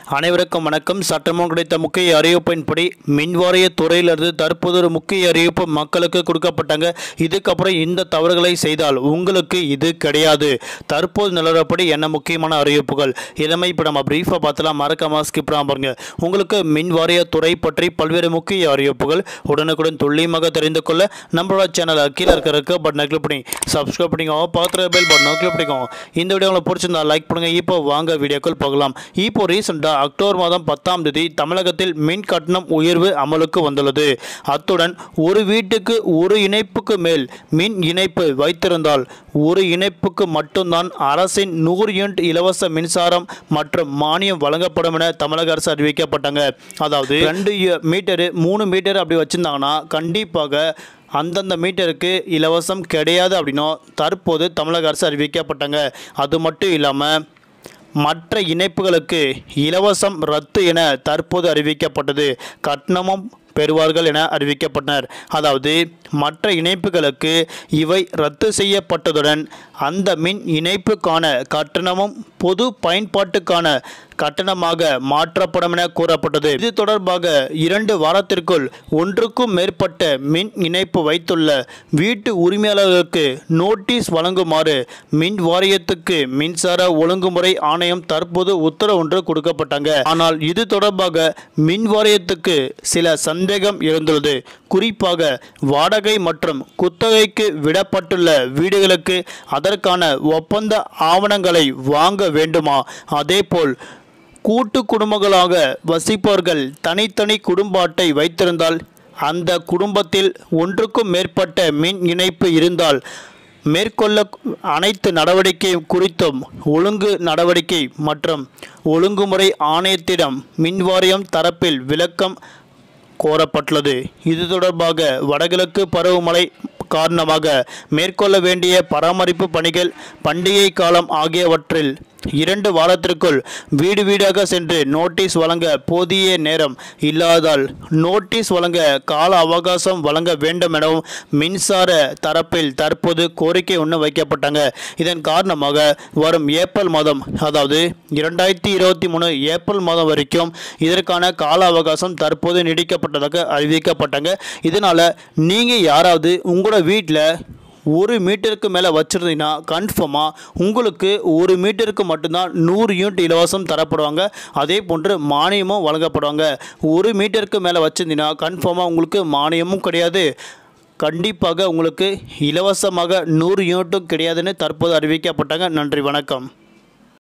அனைவருக்கும் வணக்கம் சட்டமும் கிடைத்த முக்கிய அறிவிப்பின்படி மின்வாரிய துறையிலிருந்து தற்போது ஒரு முக்கிய அறிவிப்பு மக்களுக்கு கொடுக்கப்பட்டாங்க இதுக்கப்புறம் இந்த தவறுகளை செய்தால் உங்களுக்கு இது கிடையாது தற்போது நிலவரப்படி என்ன முக்கியமான அறிவிப்புகள் இதனை இப்போ நம்ம பிரீஃபாக பார்த்தலாம் மறக்காம ஸ்கிப் பண்ணாம பாருங்க உங்களுக்கு மின்வாரிய துறை பற்றி பல்வேறு முக்கிய அறிவிப்புகள் உடனுக்குடன் துல்லியமாக தெரிந்து கொள்ள நம்மளோட சேனலை கீழே இருக்கிற இருக்க பட்டனை கிளிக் பண்ணி சப்ஸ்கிரைப் பண்ணிக்கோங்க பார்த்துற பெல் பட்டனை கிளிக் பண்ணிக்கோங்க இந்த வீடியோ உங்களுக்கு பிடிச்சிருந்தா லைக் பண்ணுங்க இப்போ வாங்க வீடியோக்கள் போகலாம் இப்போ ரீசெண்டாக அக்டோபர் மாதம் பத்தாம் தேதி தமிழகத்தில் மின் கட்டணம் உயர்வு அமலுக்கு வந்துள்ளது அத்துடன் ஒரு வீட்டுக்கு ஒரு இணைப்புக்கு மேல் மின் இணைப்பு வைத்திருந்தால் ஒரு இணைப்புக்கு மட்டும்தான் அரசின் நூறு யூனிட் இலவச மின்சாரம் மற்றும் மானியம் வழங்கப்படும் என தமிழக அரசு அறிவிக்கப்பட்டாங்க அதாவது ரெண்டு யூ- மீட்டரு மூணு மீட்டர் அப்படி வச்சுருந்தாங்கன்னா கண்டிப்பாக அந்தந்த மீட்டருக்கு இலவசம் கிடையாது அப்படின்னும் தற்போது தமிழக அரசு அறிவிக்கப்பட்டாங்க அது மட்டும் இல்லாமல் மற்ற இணைப்புகளுக்கு இலவசம் ரத்து என தற்போது அறிவிக்கப்பட்டது கட்டணமும் பெறுவார்கள் என அறிவிக்கப்பட்டனர் அதாவது மற்ற இணைப்புகளுக்கு இவை ரத்து செய்யப்பட்டதுடன் அந்த மின் இணைப்புக்கான கட்டணமும் பொது பயன்பாட்டுக்கான கட்டணமாக மாற்றப்படும் என கூறப்பட்டது இது தொடர்பாக இரண்டு வாரத்திற்குள் ஒன்றுக்கும் மேற்பட்ட மின் இணைப்பு வைத்துள்ள வீட்டு உரிமையாளர்களுக்கு நோட்டீஸ் வழங்குமாறு மின் வாரியத்துக்கு மின்சார ஒழுங்குமுறை ஆணையம் தற்போது உத்தரவு ஒன்று கொடுக்கப்பட்டாங்க ஆனால் இது தொடர்பாக மின் வாரியத்துக்கு சில சந்தேகம் எழுந்துள்ளது குறிப்பாக வாடகை மற்றும் குத்தகைக்கு விடப்பட்டுள்ள வீடுகளுக்கு அதற்கான ஒப்பந்த ஆவணங்களை வாங்க வேண்டுமா அதேபோல் கூட்டு குடும்பங்களாக வசிப்பவர்கள் தனித்தனி குடும்ப அட்டை வைத்திருந்தால் அந்த குடும்பத்தில் ஒன்றுக்கும் மேற்பட்ட மின் இணைப்பு இருந்தால் மேற்கொள்ள அனைத்து நடவடிக்கை குறித்தும் ஒழுங்கு நடவடிக்கை மற்றும் ஒழுங்குமுறை ஆணையத்திடம் மின்வாரியம் தரப்பில் விளக்கம் கோரப்பட்டுள்ளது இது தொடர்பாக வடகிழக்கு பருவமழை காரணமாக மேற்கொள்ள வேண்டிய பராமரிப்பு பணிகள் பண்டிகை காலம் ஆகியவற்றில் இரண்டு வாரத்திற்குள் வீடு வீடாக சென்று நோட்டீஸ் வழங்க போதிய நேரம் இல்லாததால் நோட்டீஸ் வழங்க கால அவகாசம் வழங்க வேண்டும் எனவும் மின்சார தரப்பில் தற்போது கோரிக்கை ஒன்று வைக்கப்பட்டாங்க இதன் காரணமாக வரும் ஏப்ரல் மாதம் அதாவது இரண்டாயிரத்தி இருபத்தி மூணு ஏப்ரல் மாதம் வரைக்கும் இதற்கான கால அவகாசம் தற்போது நீடிக்கப்பட்டதாக அறிவிக்கப்பட்டாங்க இதனால் நீங்கள் யாராவது உங்களோட வீட்டில் ஒரு மீட்டருக்கு மேலே வச்சுருந்தீங்கன்னா கன்ஃபார்மாக உங்களுக்கு ஒரு மீட்டருக்கு மட்டும்தான் நூறு யூனிட் இலவசம் தரப்படுவாங்க அதே போன்று மானியமும் வழங்கப்படுவாங்க ஒரு மீட்டருக்கு மேலே வச்சுருந்தீங்கன்னா கன்ஃபார்மாக உங்களுக்கு மானியமும் கிடையாது கண்டிப்பாக உங்களுக்கு இலவசமாக நூறு யூனிட்டும் கிடையாதுன்னு தற்போது அறிவிக்கப்பட்டாங்க நன்றி வணக்கம்